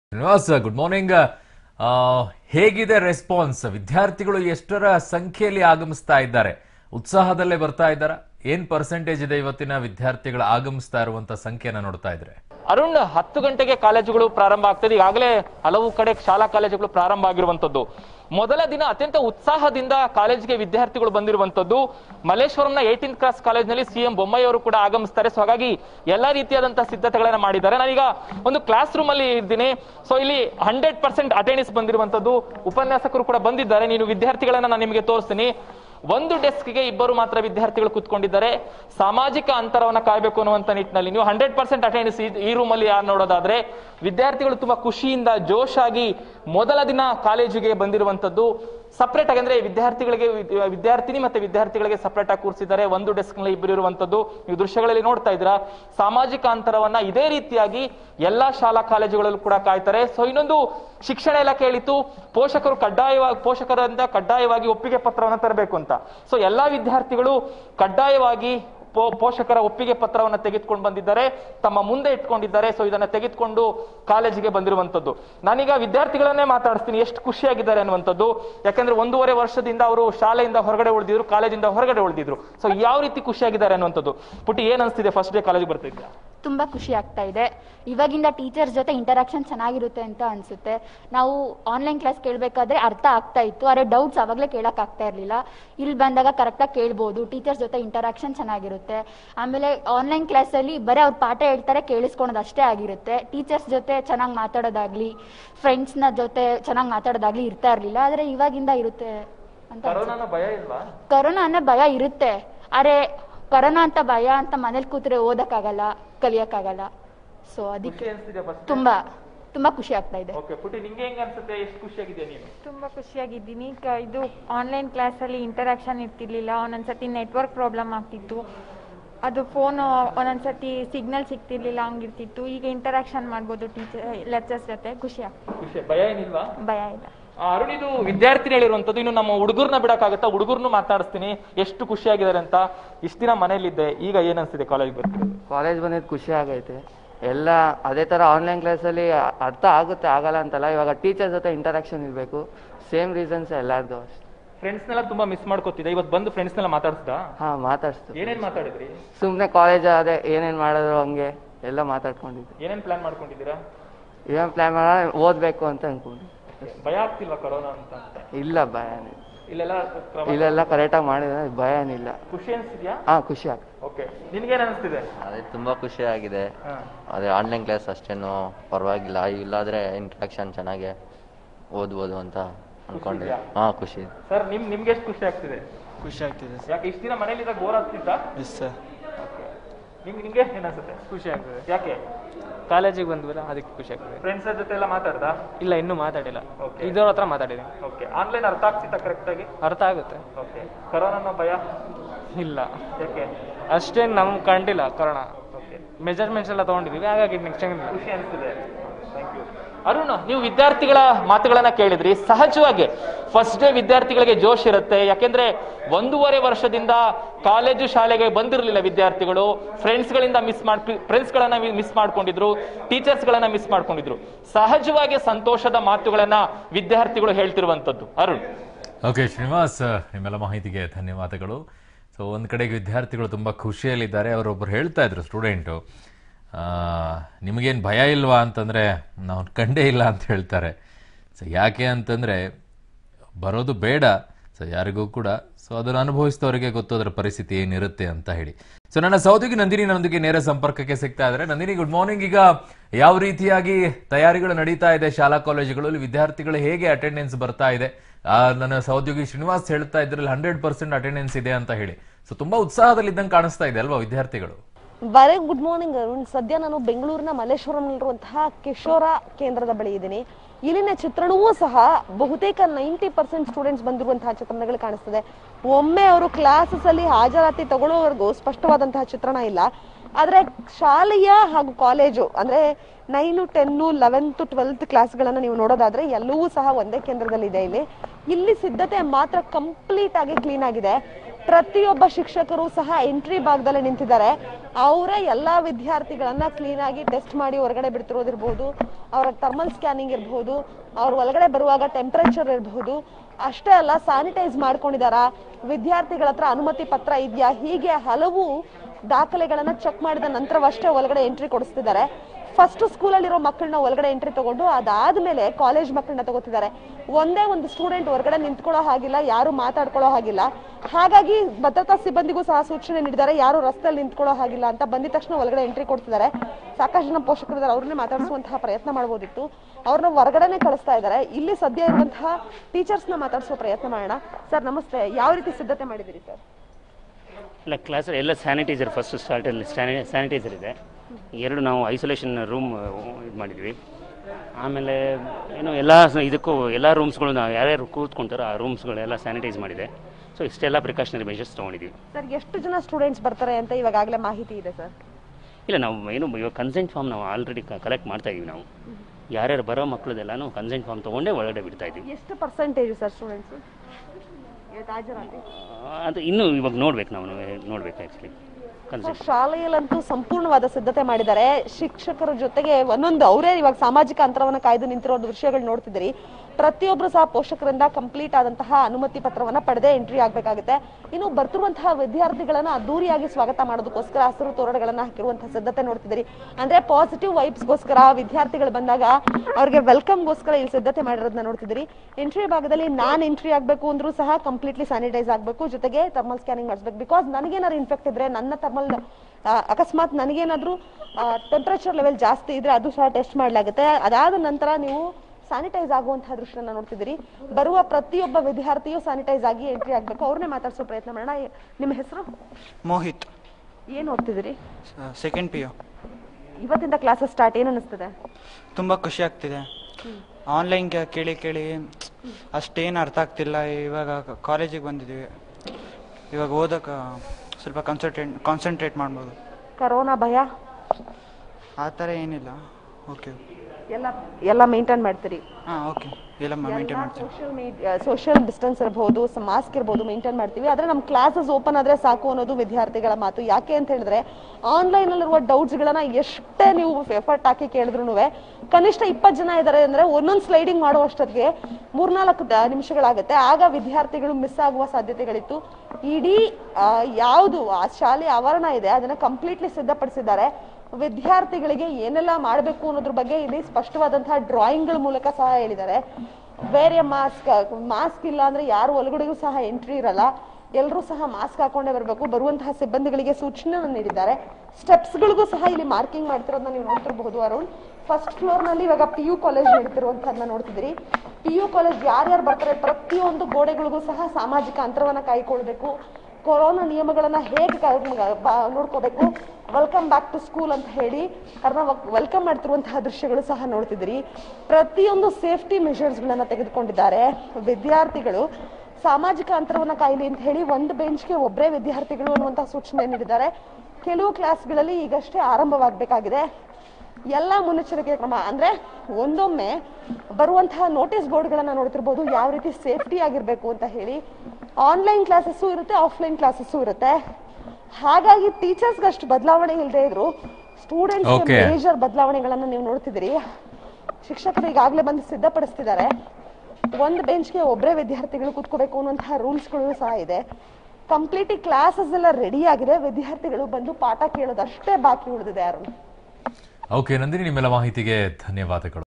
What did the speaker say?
Srinivas good morning ಹೇಗಿದೆ response ವಿದ್ಯಾರ್ಥಿಗಳು ಎಷ್ಟರ ಸಂಖ್ಯೆಯಲ್ಲಿ ಆಗಮಿಸ್ತಾ ಇದ್ದಾರೆ ಉತ್ಸಾಹದಲ್ಲೇ ಬರ್ತಾ ಇದ್ದಾರಾ ಏನ್ ಪರ್ಸೆಂಟೇಜ್ ಇದೆ ಇವತ್ತಿನ ವಿದ್ಯಾರ್ಥಿಗಳು ಆಗಮಿಸ್ತಾ ಇರುವಂತ ಸಂಖ್ಯೆನ ನೋಡ್ತಾ ಇದ್ರೆ ಅರುಣ್ ಹತ್ತು ಗಂಟೆಗೆ ಕಾಲೇಜುಗಳು ಪ್ರಾರಂಭ ಆಗ್ತದೆ ಈಗಾಗಲೇ ಹಲವು ಕಡೆ ಶಾಲಾ ಕಾಲೇಜುಗಳು ಪ್ರಾರಂಭ ಆಗಿರುವಂತದ್ದು ಮೊದಲ ದಿನ ಅತ್ಯಂತ ಉತ್ಸಾಹದಿಂದ ಕಾಲೇಜಿಗೆ ವಿದ್ಯಾರ್ಥಿಗಳು ಬಂದಿರುವಂತದ್ದು ಮಲ್ಲೇಶ್ವರಂನ ಏಯ್ಟೀನ್ ಕ್ಲಾಸ್ ಕಾಲೇಜ್ನಲ್ಲಿ ಸಿಎಂ ಬೊಮ್ಮಾಯಿ ಅವರು ಕೂಡ ಆಗಮಿಸ್ತಾರೆ ಸೊ ಹಾಗಾಗಿ ಎಲ್ಲಾ ರೀತಿಯಾದಂತಹ ಸಿದ್ಧತೆಗಳನ್ನ ಮಾಡಿದ್ದಾರೆ ನಾನೀಗ ಒಂದು ಕ್ಲಾಸ್ ರೂಮ್ ಅಲ್ಲಿ ಇದ್ದೀನಿ ಸೊ ಇಲ್ಲಿ ಹಂಡ್ರೆಡ್ ಪರ್ಸೆಂಟ್ ಅಟೆಂಡೆನ್ಸ್ ಬಂದಿರುವಂತದ್ದು ಉಪನ್ಯಾಸಕರು ಕೂಡ ಬಂದಿದ್ದಾರೆ ನೀನು ವಿದ್ಯಾರ್ಥಿಗಳನ್ನ ನಾನು ನಿಮಗೆ ತೋರಿಸ್ತೀನಿ ಒಂದು ಡೆಸ್ಕ್ಗೆ ಇಬ್ಬರು ಮಾತ್ರ ವಿದ್ಯಾರ್ಥಿಗಳು ಕೂತ್ಕೊಂಡಿದ್ದಾರೆ ಸಾಮಾಜಿಕ ಅಂತರವನ್ನ ಕಾಯಬೇಕು ಅನ್ನುವಂತ ನಿಟ್ಟಿನಲ್ಲಿ ನೀವು ಹಂಡ್ರೆಡ್ ಪರ್ಸೆಂಟ್ ಅಟೆಂಡೆನ್ಸ್ ಈ ರೂಮ್ ಅಲ್ಲಿ ಯಾರು ನೋಡೋದಾದ್ರೆ ವಿದ್ಯಾರ್ಥಿಗಳು ತುಂಬಾ ಖುಷಿಯಿಂದ ಜೋಶಾಗಿ ಮೊದಲ ದಿನ ಕಾಲೇಜಿಗೆ ಬಂದಿರುವಂತದ್ದು ಸಪರೇಟ್ ಆಗಿ ಅಂದ್ರೆ ವಿದ್ಯಾರ್ಥಿಗಳಿಗೆ ವಿದ್- ವಿದ್ಯಾರ್ಥಿನಿ ಮತ್ತೆ ವಿದ್ಯಾರ್ಥಿಗಳಿಗೆ ಸಪರೇಟ್ ಆಗಿ ಕೂರಿಸಿದ್ದಾರೆ ಒಂದು ಡೆಸ್ಕ್ ನಲ್ಲಿ ಇಬ್ಬರು ಇರುವಂತದ್ದು ನೀವು ದೃಶ್ಯಗಳಲ್ಲಿ ನೋಡ್ತಾ ಇದ್ದೀರಾ ಸಾಮಾಜಿಕ ಅಂತರವನ್ನ ಇದೇ ರೀತಿಯಾಗಿ ಎಲ್ಲಾ ಶಾಲಾ ಕಾಲೇಜುಗಳಲ್ಲೂ ಕೂಡ ಕಾಯ್ತಾರೆ ಸೊ ಇನ್ನೊಂದು ಶಿಕ್ಷಣ ಇಲಾಖೆ ಹೇಳಿತು ಪೋಷಕರು ಕಡ್ಡಾಯವಾಗಿ ಪೋಷಕರಿಂದ ಕಡ್ಡಾಯವಾಗಿ ಒಪ್ಪಿಗೆ ಪತ್ರವನ್ನು ತರಬೇಕು ಅಂತ ಸೊ ಎಲ್ಲಾ ವಿದ್ಯಾರ್ಥಿಗಳು ಕಡ್ಡಾಯವಾಗಿ ಪೋ- ಪೋಷಕರ ಒಪ್ಪಿಗೆ ಪತ್ರವನ್ನು ತೆಗೆದುಕೊಂಡು ಬಂದಿದ್ದಾರೆ ತಮ್ಮ ಮುಂದೆ ಇಟ್ಕೊಂಡಿದ್ದಾರೆ ಸೊ ಇದನ್ನ ತೆಗೆದುಕೊಂಡು ಕಾಲೇಜಿಗೆ ಬಂದಿರುವಂತದ್ದು ನಾನೀಗ ವಿದ್ಯಾರ್ಥಿಗಳನ್ನೇ ಮಾತಾಡಿಸ್ತೀನಿ ಎಷ್ಟು ಖುಷಿಯಾಗಿದ್ದಾರೆ ಅನ್ನುವಂಥದ್ದು ಯಾಕಂದ್ರೆ ಒಂದೂವರೆ ವರ್ಷದಿಂದ ಅವರು ಶಾಲೆಯಿಂದ ಹೊರಗಡೆ ಉಳಿದಿದ್ರು ಕಾಲೇಜಿಂದ ಹೊರಗಡೆ ಉಳಿದಿದ್ರು ಸೊ ಯಾವ ರೀತಿ ಖುಷಿಯಾಗಿದ್ದಾರೆ ಅನ್ನುವಂಥದ್ದು ಪುಟಿ ಏನ್ ಅನ್ಸ್ತಿದೆ ಫಸ್ಟ್ ಡೇ ಕಾಲೇಜಿಗೆ ಬರ್ತಿದ್ದೆ ತುಂಬ ಖುಷಿ ಆಗ್ತಾ ಇದೆ ಇವಾಗಿಂದ ಟೀಚರ್ಸ್ ಜೊತೆ ಇಂಟರಾಕ್ಷನ್ ಚೆನ್ನಾಗಿರುತ್ತೆ ಅಂತ ಅನ್ಸುತ್ತೆ ನಾವು ಆನ್ಲೈನ್ ಕ್ಲಾಸ್ ಕೇಳಬೇಕಾದ್ರೆ ಅರ್ಥ ಆಗ್ತಾ ಇತ್ತು ಆದರೆ ಡೌಟ್ಸ್ ಅವಾಗಲೇ ಕೇಳಕ್ ಆಗ್ತಾ ಇರಲಿಲ್ಲ ಇಲ್ಲಿ ಬಂದಾಗ ಕರೆಕ್ಟಾಗಿ ಕೇಳ್ಬೋದು ಟೀಚರ್ಸ್ ಜೊತೆ ಇಂಟರಾಕ್ಷನ್ ಚೆನ್ನಾಗಿರುತ್ತೆ ಆಮೇಲೆ ಆನ್ಲೈನ್ ಕ್ಲಾಸಲ್ಲಿ ಬರೀ ಅವ್ರು ಪಾಠ ಹೇಳ್ತಾರೆ ಕೇಳಿಸ್ಕೊಳೋದು ಅಷ್ಟೇ ಆಗಿರುತ್ತೆ ಟೀಚರ್ಸ್ ಜೊತೆ ಚೆನ್ನಾಗಿ ಮಾತಾಡೋದಾಗ್ಲಿ ಫ್ರೆಂಡ್ಸ್ನ ಜೊತೆ ಚೆನ್ನಾಗಿ ಮಾತಾಡೋದಾಗ್ಲಿ ಇರ್ತಾ ಇರಲಿಲ್ಲ ಆದರೆ ಇವಾಗಿಂದ ಇರುತ್ತೆ ಅಂತ ಅನ್ಸುತ್ತೆ. ಕರೋನಾನ ಭಯ ಇಲ್ವಾ ಕರೋನಾ ಅನ್ನೋ ಭಯ ಇರುತ್ತೆ ಆದ್ರೆ ಕರೋನಾ ಅಂತ ಭಯ ಅಂತ ಮನೇಲಿ ಕೂತ್ರೆ ಓದಕ್ಕಾಗಲ್ಲ ಕಲಿಯಕ್ಕಾಗಲ್ಲ ಸೊ ಅದಕ್ಕೆ ಖುಷಿ ಅನ್ಸ್ತಿದೆ ಫಸ್ಟ್ ತುಂಬಾ ತುಂಬಾ ಖುಷಿ ಆಗ್ತಾ ಇದೆ ಓಕೆ ಪುಟಿ ನಿಂಗೆ ಹೆಂಗ್ ಅನ್ಸುತ್ತೆ ಎಷ್ಟು ಖುಷಿಯಾಗಿದೆಯಾ ನೀನು ತುಂಬ ಖುಷಿಯಾಗಿದ್ದೀನಿ ಕ ಇದು ಆನ್ಲೈನ್ ಕ್ಲಾಸಲ್ಲಿ ಇಂಟರಾಕ್ಷನ್ ಇರ್ತಿರ್ಲಿಲ್ಲ ಒಂದೊಂದ್ಸತಿ ನೆಟ್ವರ್ಕ್ ಪ್ರಾಬ್ಲಮ್ ಆಗ್ತಿತ್ತು ಅದು ಫೋನು ಒಂದೊಂದ್ಸತಿ ಸಿಗ್ನಲ್ ಸಿಗ್ತಿರ್ಲಿಲ್ಲ ಹಂಗಿರ್ತಿತ್ತು ಈಗ ಇಂಟರಾಕ್ಷನ್ ಮಾಡ್ಬೋದು ಟೀಚರ್ ಲೆಕ್ಚರ್ಸ್ ಜೊತೆ ಖುಷಿ ಆಗ್ತಿತ್ತು ಖುಷಿ ಭಯ ಏನಿಲ್ವಾ ಭಯ ಇಲ್ಲ ಆ, ಅರುಣ್ ಇದು ವಿದ್ಯಾರ್ಥಿನಿ ಹೇಳಿರುವಂತದ್ದು ಇನ್ನು ನಮ್ಮ ಹುಡುಗರ್ನ ಬಿಡಕ್ಕಾಗತ್ತಾ ಹುಡುಗರ್ನು ಮಾತನಾಡಿಸ್ತೀನಿ ಎಷ್ಟು ಖುಷಿಯಾಗಿದ್ದಾರೆ ಅಂತ ಇಷ್ಟ ದಿನ ಮನೇಲಿದ್ದೆ ಈಗ ಏನ್ ಅನ್ಸ್ತಿದೆ ಕಾಲೇಜ್ ಬರ್ತಿರೋದು ಕಾಲೇಜ್ ಬಂದಿದ್ದು ಖುಷಿ ಆಗೈತೆ ಎಲ್ಲ ಅದೇ ಥರ ಆನ್ಲೈನ್ ಕ್ಲಾಸಲ್ಲಿ ಅರ್ಥ ಆಗುತ್ತೆ ಆಗಲ್ಲ ಅಂತಲ್ಲ ಇವಾಗ ಟೀಚರ್ ಜೊತೆ ಇಂಟರಾಕ್ಷನ್ ಇರಬೇಕು ಸೇಮ್ ರೀಸನ್ಸ್ ಎಲ್ಲಾರ್ದು ಅಷ್ಟೆ ಫ್ರೆಂಡ್ಸ್ನೆಲ್ಲ ತುಂಬಾ ಮಿಸ್ ಮಾಡ್ಕೋತಿದ್ದೆ ಇವತ್ತು ಬಂದು ಫ್ರೆಂಡ್ಸ್ನೆಲ್ಲ ಮಾತಾಡಿಸ್ದ ಹಾಂ ಮಾತಾಡ್ಸ್ತು ಏನೇನ್ ಮಾತಾಡಿದ್ರಿ ಸುಮ್ಮನೆ ಕಾಲೇಜ್ ಅದೇ ಏನೇನು ಮಾಡಿದ್ರು ಹಂಗೆ ಎಲ್ಲ ಮಾತಾಡ್ಕೊಂಡಿದ್ದೆ ಏನೇನ್ ಪ್ಲಾನ್ ಮಾಡ್ಕೊಂಡಿದ್ದೀರಾ ಏನು ಪ್ಲ್ಯಾನ್ ಮಾಡ ಓದಬೇಕು ಅಂತ ಅನ್ಕೊಂಡು ಭಯ ಆಗ್ತಿಲ್ವಾ ಕೊರೋನಾ ಅಂತ ಇಲ್ಲ ಭಯ ಏನಿಲ್ಲ ಇಲ್ಲೆಲ್ಲ ಕ್ರಮ- ಇಲ್ಲೆಲ್ಲ ಕರೆಕ್ಟಾಗಿ ಮಾಡಿದ್ರೆ ಭಯ ಏನಿಲ್ಲ ಖುಷಿ ಅನ್ಸ್ತಿದ್ಯಾ ಹಾಂ ಖುಷಿ ಆಗ್ತದೆ ಓಕೆ ನಿನ್ಗೇನ್ ಅನಿಸ್ತಿದೆ ಅದೇ ತುಂಬ ಖುಷಿಯಾಗಿದೆ ಅದೇ ಆನ್ಲೈನ್ ಕ್ಲಾಸ್ ಅಷ್ಟೇನು ಪರವಾಗಿಲ್ಲ ಇಲ್ಲಾದ್ರೆ ಇಂಟ್ರಾಕ್ಷನ್ ಚೆನ್ನಾಗೆ ಓದ್ಬೋದು ಅಂತ ಅನ್ಕೊಂಡೆ ಹಾಂ ಖುಷಿ ಇದೆ ಸರ್ ನಿಮ್ ನಿಮ್ಗೆ ಎಷ್ಟು ಖುಷಿ ಆಗ್ತಿದೆ ಖುಷಿ ಆಗ್ತಿದೆ ಯಾಕೆ ಇಷ್ಟ ದಿನ ಮನೇಲಿದ್ದಾಗ ಬೋರ್ ಆಗ್ತಿದ್ದ ಎಸ್ ಸರ್ ನಿಮ್ಗೆ ನಿಮ್ಗೆ ಏನ್ ಅನ್ಸುತ್ತೆ ಖುಷಿ ಆಗ್ತದೆ ಯಾಕೆ ಕಾಲೇಜಿಗೆ ಬಂದ್ವಲ್ಲ ಅದಕ್ಕೆ ಖುಷಿ ಆಗ್ತದೆ ಫ್ರೆಂಡ್ಸ್ ಜೊತೆ ಎಲ್ಲ ಮಾತಾಡ್ದ ಇಲ್ಲ ಇನ್ನೂ ಮಾತಾಡಿಲ್ಲ Okay. ಇದ್ದವ್ರ ಹತ್ರ ಮಾತಾಡಿದ್ದೀನಿ ಓಕೆ ಆನ್ಲೈನ್ ಅರ್ಥ ಆಗ್ತಿತ್ತ ಕರೆಕ್ಟ್ ಆಗಿ ಅರ್ಥ ಆಗುತ್ತೆ ಓಕೆ ಕರೋನಾ ಭಯ ಇಲ್ಲ ಯಾಕೆ ಅಷ್ಟೇನು ನಮ್ಗೆ ಕಂಡಿಲ್ಲ ಕರೋನಾ ಓಕೆ ಮೆಜರ್ಮೆಂಟ್ಸ್ ಎಲ್ಲ ತೊಗೊಂಡಿದ್ದೀವಿ ಹಾಗಾಗಿ ನೆಕ್ಸ್ಟ್ ಟೈಮ್ ಖುಷಿ ಅನಿಸ್ತಿದೆ ಥ್ಯಾಂಕ್ ಯು ಅರುಣ್ ನೀವು ವಿದ್ಯಾರ್ಥಿಗಳ ಮಾತುಗಳನ್ನ ಕೇಳಿದ್ರಿ ಸಹಜವಾಗಿ ಫಸ್ಟ್ ಡೇ ವಿದ್ಯಾರ್ಥಿಗಳಿಗೆ ಜೋಶ್ ಇರುತ್ತೆ ಯಾಕೆಂದ್ರೆ ಒಂದೂವರೆ ವರ್ಷದಿಂದ ಕಾಲೇಜು ಶಾಲೆಗೆ ಬಂದಿರಲಿಲ್ಲ ವಿದ್ಯಾರ್ಥಿಗಳು ಫ್ರೆಂಡ್ಸ್ಗಳಿಂದ ಮಿಸ್ ಮಾಡಿ ಫ್ರೆಂಡ್ಸ್ಗಳನ್ನ ಮಿಸ್ ಮಾಡ್ಕೊಂಡಿದ್ರು ಟೀಚರ್ಸ್ಗಳನ್ನ ಮಿಸ್ ಮಾಡ್ಕೊಂಡಿದ್ರು ಸಹಜವಾಗಿ ಸಂತೋಷದ ಮಾತುಗಳನ್ನ ವಿದ್ಯಾರ್ಥಿಗಳು ಹೇಳ್ತಿರುವಂತದ್ದು ಅರುಣ್ ಓಕೆ ಶ್ರೀನಿವಾಸ್ ನಿಮ್ಮೆಲ್ಲ ಮಾಹಿತಿಗೆ ಧನ್ಯವಾದಗಳು ಸೊ ಒಂದು ಕಡೆಗೆ ವಿದ್ಯಾರ್ಥಿಗಳು ತುಂಬ ಖುಷಿಯಲ್ಲಿದ್ದಾರೆ ಅವರೊಬ್ಬರು ಹೇಳ್ತಾ ಇದ್ರು ಸ್ಟೂಡೆಂಟು ನಿಮಗೇನು ಭಯ ಇಲ್ವಾ ಅಂತಂದರೆ ನಾವು ಕಂಡೇ ಇಲ್ಲ ಅಂತ ಹೇಳ್ತಾರೆ ಸೊ ಯಾಕೆ ಅಂತಂದರೆ ಬರೋದು ಬೇಡ ಸೊ ಯಾರಿಗೂ ಕೂಡ ಸೊ ಅದನ್ನು ಅನುಭವಿಸಿದವರಿಗೆ ಗೊತ್ತು ಅದರ ಪರಿಸ್ಥಿತಿ ಏನಿರುತ್ತೆ ಅಂತ ಹೇಳಿ ಸೊ ನನ್ನ ಸಹೋದರಿ ನಂದಿನಿ ನನ್ನೊಂದಿಗೆ ನೇರ ಸಂಪರ್ಕಕ್ಕೆ ಸಿಗ್ತಾ ಇದ್ದಾರೆ ನಂದಿನಿ ಗುಡ್ ಮಾರ್ನಿಂಗ್ ಈಗ ಯಾವ ರೀತಿಯಾಗಿ ತಯಾರಿಗಳು ನಡೀತಾ ಇದೆ ಶಾಲಾ ಕಾಲೇಜುಗಳಲ್ಲಿ ವಿದ್ಯಾರ್ಥಿಗಳು ಹೇಗೆ ಅಟೆಂಡೆನ್ಸ್ ಬರ್ತಾ ಇದೆ ಆ, ನನ್ನ ಸಹೋದ್ಯೋಗಿ ಶ್ರೀನಿವಾಸ್ ಹೇಳ್ತಾ ಇದ್ರಲ್ಲಿ ಹಂಡ್ರೆಡ್ ಪರ್ಸೆಂಟ್ ಅಟೆಂಡೆನ್ಸ್ ಇದೆ ಅಂತ ಹೇಳಿ ಸೊ ತುಂಬಾ ಉತ್ಸಾಹದಲ್ಲಿದ್ದಂಗೆ ಕಾಣಿಸ್ತಾ ಇದೆ ಅಲ್ವಾ ವಿದ್ಯಾರ್ಥಿಗಳು ವೆರಿ ಗುಡ್ ಮಾರ್ನಿಂಗ್ ಅರುಣ್ ಸದ್ಯ ನಾನು ಬೆಂಗಳೂರಿನ ಮಲ್ಲೇಶ್ವರಂನಲ್ಲಿರುವಂತಹ ಕಿಶೋರ ಕೇಂದ್ರದ ಬಳಿ ಇದ್ದೀನಿ ಇಲ್ಲಿನ ಚಿತ್ರಣವೂ ಸಹ ಬಹುತೇಕ ನೈಂಟಿ ಪರ್ಸೆಂಟ್ ಸ್ಟೂಡೆಂಟ್ಸ್ ಬಂದಿರುವಂತಹ ಚಿತ್ರಣಗಳು ಕಾಣಿಸ್ತದೆ ಒಮ್ಮೆ ಅವರು ಕ್ಲಾಸಸ್ ಅಲ್ಲಿ ಹಾಜರಾತಿ ತಗೊಳ್ಳೋವರೆಗೂ ಸ್ಪಷ್ಟವಾದಂತಹ ಚಿತ್ರಣ ಇಲ್ಲ ಆದ್ರೆ ಶಾಲೆಯ ಹಾಗೂ ಕಾಲೇಜು ಅಂದ್ರೆ ನೈನು ಟೆನ್ನು ಲೆವೆಂತ್ ಟ್ವೆಲ್ತ್ ಕ್ಲಾಸ್ಗಳನ್ನ ನೀವು ನೋಡೋದಾದ್ರೆ ಎಲ್ಲವೂ ಸಹ ಒಂದೇ ಕೇಂದ್ರದಲ್ಲಿ ಇದೆ ಇಲ್ಲಿ ಇಲ್ಲಿ ಸಿದ್ಧತೆ ಮಾತ್ರ ಕಂಪ್ಲೀಟ್ ಆಗಿ ಕ್ಲೀನ್ ಆಗಿದೆ ಪ್ರತಿಯೊಬ್ಬ ಶಿಕ್ಷಕರು ಸಹ ಎಂಟ್ರಿ ಭಾಗದಲ್ಲಿ ನಿಂತಿದ್ದಾರೆ ಅವರೇ ಎಲ್ಲಾ ವಿದ್ಯಾರ್ಥಿಗಳನ್ನ ಕ್ಲೀನ್ ಆಗಿ ಟೆಸ್ಟ್ ಮಾಡಿ ಹೊರಗಡೆ ಬಿಡ್ತಿರೋದಿರ್ಬೋದು ಅವರ ಥರ್ಮಲ್ ಸ್ಕ್ಯಾನಿಂಗ್ ಇರ್ಬೋದು ಅವ್ರ ಒಳಗಡೆ ಬರುವಾಗ ಟೆಂಪರೇಚರ್ ಇರಬಹುದು ಅಷ್ಟೇ ಅಲ್ಲ ಸ್ಯಾನಿಟೈಸ್ ಮಾಡ್ಕೊಂಡಿದಾರ ವಿದ್ಯಾರ್ಥಿಗಳ ಹತ್ರ ಅನುಮತಿ ಪತ್ರ ಇದೆಯಾ ಹೀಗೆ ಹಲವು ದಾಖಲೆಗಳನ್ನ ಚೆಕ್ ಮಾಡಿದ ನಂತರವಷ್ಟೇ ಒಳಗಡೆ ಎಂಟ್ರಿ ಕೊಡಿಸ್ತಿದ್ದಾರೆ ಫಸ್ಟ್ ಸ್ಕೂಲಲ್ಲಿರೋ ಮಕ್ಕಳನ್ನ ಒಳಗಡೆ ಎಂಟ್ರಿ ತಗೊಂಡು ಅದಾದ್ಮೇಲೆ ಕಾಲೇಜ್ ಮಕ್ಕಳನ್ನ ತಗೋತಿದ್ದಾರೆ ಒಂದೇ ಒಂದು ಸ್ಟೂಡೆಂಟ್ ಹೊರಗಡೆ ನಿಂತ್ಕೊಳ್ಳೋ ಹಾಗಿಲ್ಲ ಯಾರು ಮಾತಾಡ್ಕೊಳ್ಳೋ ಹಾಗಿಲ್ಲ ಹಾಗಾಗಿ ಭದ್ರತಾ ಸಿಬ್ಬಂದಿಗೂ ಸಹ ಸೂಚನೆ ನೀಡಿದ್ದಾರೆ ಯಾರು ರಸ್ತೆಯಲ್ಲಿ ನಿಂತ್ಕೊಳ್ಳೋ ಹಾಗಿಲ್ಲ ಅಂತ ಬಂದಿದ ತಕ್ಷಣ ಒಳಗಡೆ ಎಂಟ್ರಿ ಕೊಡ್ತಿದ್ದಾರೆ ಸಾಕಷ್ಟು ಜನ ಪೋಷಕರು ಇದ್ದಾರೆ ಅವ್ರನ್ನೇ ಮಾತಾಡಿಸುವಂತಹ ಪ್ರಯತ್ನ ಮಾಡ್ಬೋದಿತ್ತು ಅವ್ರನ್ನ ಹೊರಗಡೆನೆ ಕಳಿಸ್ತಾ ಇದ್ದಾರೆ ಇಲ್ಲಿ ಸದ್ಯ ಇರುವಂತಹ ಟೀಚರ್ಸ್ನ ಮಾತಾಡಿಸುವ ಪ್ರಯತ್ನ ಮಾಡೋಣ ಸರ್ ನಮಸ್ತೆ ಯಾವ ರೀತಿ ಸಿದ್ಧತೆ ಮಾಡಿದಿರಿ ಸರ್ ಇಲ್ಲ ಕ್ಲಾಸ್ ಎಲ್ಲ ಸ್ಯಾನಿಟೈಸರ್ ಫಸ್ಟ್ ಸ್ಟಾರ್ಟಲ್ಲಿ ಸ್ಯಾನಿಟೈಸರ್ ಇದೆ ಎರಡು ನಾವು ಐಸೋಲೇಷನ್ ರೂಮ್ ಇದು ಮಾಡಿದ್ವಿ ಆಮೇಲೆ ಏನು ಎಲ್ಲ ಸ- ಇದಕ್ಕೂ ಎಲ್ಲ ರೂಮ್ಸ್ಗಳು ನಾವು ಯಾರ್ಯಾರು ಕೂತ್ಕೊಂತಾರೋ ಆ ರೂಮ್ಸ್ಗಳೆಲ್ಲ ಸ್ಯಾನಿಟೈಸ್ ಮಾಡಿದೆ ಸೊ ಇಷ್ಟೆಲ್ಲ ಪ್ರಿಕಾಷನರಿ ಮೆಷರ್ಸ್ ತೊಗೊಂಡಿದ್ದೀವಿ ಸರ್ ಎಷ್ಟು ಜನ ಸ್ಟೂಡೆಂಟ್ಸ್ ಬರ್ತಾರೆ ಅಂತ ಇವಾಗಲೇ ಮಾಹಿತಿ ಇದೆ ಸರ್ ಇಲ್ಲ ನಾವು ಏನು ಇವಾಗ ಕನ್ಸೆಂಟ್ ಫಾರ್ಮ್ ನಾವು ಆಲ್ರೆಡಿ ಕಲೆಕ್ಟ್ ಮಾಡ್ತಾ ಇದೀವಿ ನಾವು ಯಾರ್ಯಾರು ಬರೋ ಮಕ್ಕಳದೆಲ್ಲನೂ ಕನ್ಸೆಂಟ್ ಫಾರ್ಮ್ ತೊಗೊಂಡೇ ಒಳಗಡೆ ಬಿಡ್ತಾ ಇದ್ದೀವಿ ಎಷ್ಟು ಪರ್ಸೆಂಟೇಜ್ ಸರ್ ಸ್ಟೂಡೆಂಟ್ಸ್ ಇವತ್ತು ಹಾಜರಾತಿ ಅದು ಇನ್ನೂ ಇವಾಗ ನೋಡ್ಬೇಕು ನಾವು ನೋಡ್ಬೇಕು ಆ್ಯಕ್ಚುಲಿ ಕನ್ಸೆಂಟ್ ಶಾಲೆಯಲ್ಲಂತೂ ಸಂಪೂರ್ಣವಾದ ಸಿದ್ಧತೆ ಮಾಡಿದ್ದಾರೆ ಶಿಕ್ಷಕರ ಜೊತೆಗೆ ಒಂದೊಂದು ಅವರೇ ಇವಾಗ ಸಾಮಾಜಿಕ ಅಂತರವನ್ನ ಕಾಯ್ದು ನಿಂತಿರೋ ದೃಶ್ಯಗಳು ನೋಡ್ತಿದ್ದೀರಿ ಪ್ರತಿಯೊಬ್ರು ಸಹ ಪೋಷಕರಿಂದ ಕಂಪ್ಲೀಟ್ ಆದಂತಹ ಅನುಮತಿ ಪತ್ರವನ್ನ ಪಡೆದೇ ಎಂಟ್ರಿ ಆಗ್ಬೇಕಾಗುತ್ತೆ ಇನ್ನು ಬರ್ತಿರುವಂತಹ ವಿದ್ಯಾರ್ಥಿಗಳನ್ನ ಅದ್ದೂರಿಯಾಗಿ ಸ್ವಾಗತ ಮಾಡೋದಕ್ಕೋಸ್ಕರ ಹಸಿರು ತೋರಣಗಳನ್ನ ಹಾಕಿರುವಂತಹ ಸಿದ್ಧತೆ ನೋಡ್ತಿದ್ದೀರಿ ಅಂದ್ರೆ ಪಾಸಿಟಿವ್ ವೈಬ್ಸ್ಗೋಸ್ಕರ ವಿದ್ಯಾರ್ಥಿಗಳು ಬಂದಾಗ ಅವ್ರಿಗೆ ವೆಲ್ಕಮ್ಗೋಸ್ಕರ ಇಲ್ಲಿ ಸಿದ್ಧತೆ ಮಾಡಿರೋದನ್ನ ನೋಡ್ತಿದ್ದೀರಿ ಎಂಟ್ರಿ ಭಾಗದಲ್ಲಿ ನಾನ್ ಎಂಟ್ರಿ ಆಗ್ಬೇಕು ಅಂದ್ರೂ ಸಹ ಕಂಪ್ಲೀಟ್ಲಿ ಸ್ಯಾನಿಟೈಸ್ ಆಗ್ಬೇಕು ಜೊತೆಗೆ ಥರ್ಮಲ್ ಸ್ಕ್ಯಾನಿಂಗ್ ಮಾಡಿಸ್ಬೇಕು ಬಿಕಾಸ್ ನನಗೇನಾದ್ರು ಇನ್ಫೆಕ್ಟ್ ಇದ್ರೆ ನನ್ನ ಥರ್ಮಲ್ ಅಕಸ್ಮಾತ್ ನನಗೇನಾದ್ರೂ ಟೆಂಪರೇಚರ್ ಲೆವೆಲ್ ಜಾಸ್ತಿ ಇದ್ರೆ ಅದು ಸಹ ಟೆಸ್ಟ್ ಮಾಡಲಾಗುತ್ತೆ ಅದಾದ ನಂತರ ನೀವು ಸ್ಯಾನಿಟೈಸ್ ಆಗುವಂತಹ ದೃಶ್ಯನ ನೋಡ್ತಿದ್ದೀರಿ ಬರುವ ಪ್ರತಿಯೊಬ್ಬ ವಿದ್ಯಾರ್ಥಿಯು ಸ್ಯಾನಿಟೈಸ್ ಆಗಿ ಎಂಟ್ರಿ ಆಗ್ಬೇಕು ಅವ್ರನ್ನೇ ಮಾತಾಡ್ಸೋ ಪ್ರಯತ್ನ ಮಾಡೋಣ ಏ- ನಿಮ್ಮ ಹೆಸರು ಮೋಹಿತ್ ಏನ್ ಓದ್ತಿದ್ದೀರಿ ಸೆಕೆಂಡ್ ಪಿ ಯು ಇವತ್ತಿಂದ ಕ್ಲಾಸಸ್ ಸ್ಟಾರ್ಟ್ ಏನ್ ಅನಿಸ್ತದೆ ತುಂಬ ಖುಷಿ ಆಗ್ತಿದೆ ಆನ್ಲೈನ್ ಕೇಳಿ ಕೇಳಿ ಅಷ್ಟೇನು ಅರ್ಥ ಆಗ್ತಿಲ್ಲ ಇವಾಗ ಕಾಲೇಜಿಗೆ ಬಂದಿದ್ದೀವಿ ಇವಾಗ ಓದಕ್ಕೆ ಸ್ವಲ್ಪ ಕಾನ್ಸಂಟ್ರೇಟ್ ಕಾನ್ಸಂಟ್ರೇಟ್ ಮಾಡ್ಬೋದು ಕರೋನಾ ಭಯ ಆ ಥರ ಏನಿಲ್ಲ ಓಕೆ ಎಲ್ಲ ಎಲ್ಲ ಮೇಂಟೈನ್ ಮಾಡ್ತೀರಿ ಹಾಂ ಓಕೆ ಎಲ್ಲ ಮೇಂಟೈನ್ ಮಾಡ್ತೀವಿ ಸೋಷಿಯಲ್ ಸೋಷಿಯಲ್ ಡಿಸ್ಟೆನ್ಸ್ ಇರಬಹುದು ಮಾಸ್ಕ್ ಇರಬಹುದು ಮೇಂಟೈನ್ ಮಾಡ್ತೀವಿ ಆದ್ರೆ ನಮ್ಮ ಕ್ಲಾಸಸ್ ಓಪನ್ ಆದ್ರೆ ಸಾಕು ಅನ್ನೋದು ವಿದ್ಯಾರ್ಥಿಗಳ ಮಾತು ಯಾಕೆ ಅಂತ ಹೇಳಿದ್ರೆ ಆನ್ಲೈನ್ ಅಲ್ಲಿರುವ ಡೌಟ್ಸ್ ಗಳನ್ನ ಎಷ್ಟೇ ನೀವು ಎಫರ್ಟ್ ಹಾಕಿ ಕೇಳಿದ್ರು ಕನಿಷ್ಠ ಇಪ್ಪತ್ತು ಜನ ಇದ್ದಾರೆ ಅಂದ್ರೆ ಒಂದೊಂದು ಸ್ಲೈಡಿಂಗ್ ಮಾಡುವಷ್ಟೊತ್ತಿಗೆ ಮೂರ್ನಾಲ್ಕು ದ- ನಿಮಿಷಗಳಾಗುತ್ತೆ ಆಗ ವಿದ್ಯಾರ್ಥಿಗಳು ಮಿಸ್ ಆಗುವ ಸಾಧ್ಯತೆಗಳಿತ್ತು ಇಡೀ ಆ, ಯಾವುದು ಆ ಶಾಲೆ ಆವರಣ ಇದೆ ಅದನ್ನ ಕಂಪ್ಲೀಟ್ಲಿ ಸಿದ್ಧಪಡಿಸಿದ್ದಾರೆ ವಿದ್ಯಾರ್ಥಿಗಳಿಗೆ ಏನೆಲ್ಲ ಮಾಡಬೇಕು ಅನ್ನೋದ್ರ ಬಗ್ಗೆ ಇಲ್ಲಿ ಸ್ಪಷ್ಟವಾದಂತಹ ಡ್ರಾಯಿಂಗ್ಗಳ ಮೂಲಕ ಸಹ ಹೇಳಿದ್ದಾರೆ ಬೇರೆ ಮಾಸ್ಕ್ ಮಾಸ್ಕ್ ಇಲ್ಲ ಅಂದ್ರೆ ಯಾರು ಒಳಗಡೆಗೂ ಸಹ ಎಂಟ್ರಿ ಇರಲ್ಲ ಎಲ್ಲರೂ ಸಹ ಮಾಸ್ಕ್ ಹಾಕೊಂಡೇ ಬರಬೇಕು ಬರುವಂತಹ ಸಿಬ್ಬಂದಿಗಳಿಗೆ ಸೂಚನೆ ನೀಡಿದ್ದಾರೆ ಸ್ಟೆಪ್ಸ್ಗಳಿಗೂ ಸಹ ಇಲ್ಲಿ ಮಾರ್ಕಿಂಗ್ ಮಾಡ್ತಿರೋದನ್ನ ನೀವು ನೋಡ್ತಿರಬಹುದು ಅರುಣ್ ಫಸ್ಟ್ ಫ್ಲೋರ್ ನಲ್ಲಿ ಇವಾಗ ಪಿ ಯು ಕಾಲೇಜ್ ನಡೀತಿರುವಂತಹದನ್ನ ನೋಡ್ತಿದ್ದೀರಿ ಪಿ ಯು ಕಾಲೇಜ್ ಯಾರ್ಯಾರು ಬರ್ತಾರೆ ಪ್ರತಿಯೊಂದು ಗೋಡೆಗಳಿಗೂ ಸಹ ಸಾಮಾಜಿಕ ಅಂತರವನ್ನ ಕಾಯ್ಕೊಳ್ಬೇಕು ಕೊರೋನಾ ನಿಯಮಗಳನ್ನ ಹೇಗೆ ಕಾ- ಬಾ- ನೋಡ್ಕೋಬೇಕು ವೆಲ್ಕಮ್ ಬ್ಯಾಕ್ ಟು ಸ್ಕೂಲ್ ಅಂತ ಹೇಳಿ ಅವ್ರನ್ನ ವೆಲ್ಕಮ್ ಮಾಡ್ತಿರುವಂತಹ ದೃಶ್ಯಗಳು ಸಹ ನೋಡ್ತಿದ್ದೀರಿ ಪ್ರತಿಯೊಂದು ಸೇಫ್ಟಿ ಮೆಷರ್ಸ್ಗಳನ್ನ ತೆಗೆದುಕೊಂಡಿದ್ದಾರೆ ವಿದ್ಯಾರ್ಥಿಗಳು ಸಾಮಾಜಿಕ ಅಂತರವನ್ನ ಕಾಯಲಿ ಅಂತ ಹೇಳಿ ಒಂದು ಬೆಂಚ್ಗೆ ಒಬ್ಬರೇ ವಿದ್ಯಾರ್ಥಿಗಳು ಅನ್ನುವಂತಹ ಸೂಚನೆ ನೀಡಿದ್ದಾರೆ ಕೆಲವು ಕ್ಲಾಸ್ಗಳಲ್ಲಿ ಈಗಷ್ಟೇ ಆರಂಭವಾಗಬೇಕಾಗಿದೆ ಎಲ್ಲ ಮುನ್ನೆಚ್ಚರಿಕೆ ಕ್ರಮ ಅಂದ್ರೆ ಒಂದೊಮ್ಮೆ ಬರುವಂತಹ ನೋಟಿಸ್ ಬೋರ್ಡ್ಗಳನ್ನ ನೋಡ್ತಿರ್ಬೋದು ಯಾವ ರೀತಿ ಸೇಫ್ಟಿ ಆಗಿರ್ಬೇಕು ಅಂತ ಹೇಳಿ ಆನ್ಲೈನ್ ಕ್ಲಾಸಸ್ಸು ಇರುತ್ತೆ ಆಫ್ಲೈನ್ ಕ್ಲಾಸಸ್ಸು ಇರುತ್ತೆ ಹಾಗಾಗಿ ಟೀಚರ್ಸ್ಗೆ ಅಷ್ಟು ಬದಲಾವಣೆ ಇಲ್ಲದೆ ಇದ್ರು ಸ್ಟೂಡೆಂಟ್ಸ್ Okay. ಮೇಜರ್ ಬದಲಾವಣೆಗಳನ್ನ ನೀವು ನೋಡ್ತಿದ್ದೀರಿ ಶಿಕ್ಷಕರು ಈಗಾಗಲೇ ಬಂದು ಸಿದ್ಧಪಡಿಸ್ತಿದ್ದಾರೆ ಒಂದು ಬೆಂಚ್ಗೆ ಒಬ್ಬರೇ ವಿದ್ಯಾರ್ಥಿಗಳು ಕೂತ್ಕೋಬೇಕು ಅನ್ನುವಂತಹ ರೂಲ್ಸ್ಗಳು ಸಹ ಇದೆ ಕಂಪ್ಲೀಟಿ ಕ್ಲಾಸಸ್ ಎಲ್ಲ ರೆಡಿ ಆಗಿದೆ ವಿದ್ಯಾರ್ಥಿಗಳು ಬಂದು ಪಾಠ ಕೇಳೋದಷ್ಟೇ ಬಾಕಿ ಉಳಿದಿದೆ ಯಾರು ಓಕೆ ನಂದಿನಿ ನಿಮ್ಮೆಲ್ಲ ಮಾಹಿತಿಗೆ ಧನ್ಯವಾದಗಳು